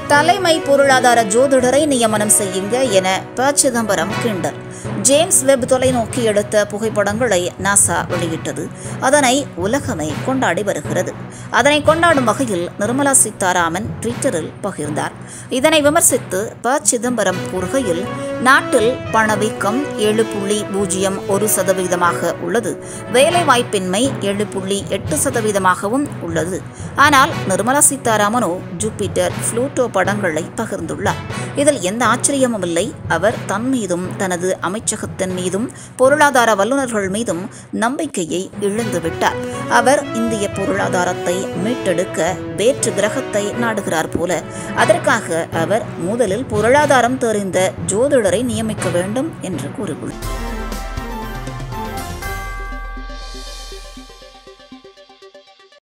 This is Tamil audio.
தலைமை பொருளாதார ஜோதிடரை நியமனம் செய்யுங்க என ப சிதம்பரம் கிண்டல் ஜேம்ஸ் வெப் தொலைநோக்கி எடுத்த புகைப்படங்களை நாசா வெளியிட்டது அதனை உலகமே கொண்டாடி வருகிறது அதனை கொண்டாடும் வகையில் நிர்மலா சீதாராமன் ட்விட்டரில் பகிர்ந்தார் இதனை விமர்சித்து ப சிதம்பரம் கூறுகையில் நாட்டில் பணவீக்கம் ஏழு புள்ளி பூஜ்ஜியம் ஒரு சதவீதமாக உள்ளது வேலைவாய்ப்பின்மை ஏழு புள்ளி எட்டு சதவீதமாகவும் உள்ளது ஆனால் நிர்மலா சீதாராமனோ ஜூபிட்டர் புளூட்டோ படங்களை பகிர்ந்துள்ளார் இதில் எந்த ஆச்சரியமும் இல்லை அவர் தன் மீதும் தனது அமைச்சகத்தின் மீதும் பொருளாதார வல்லுநர்கள் மீதும் நம்பிக்கையை இழந்துவிட்டார் அவர் இந்திய பொருளாதாரத்தை மீட்டெடுக்க வேற்று கிரகத்தை நாடுகிறார் போல அதற்காக அவர் முதலில் பொருளாதாரம் தெரிந்த ஜோதிடரை நியமிக்க வேண்டும் என்று கூறியுள்ளார்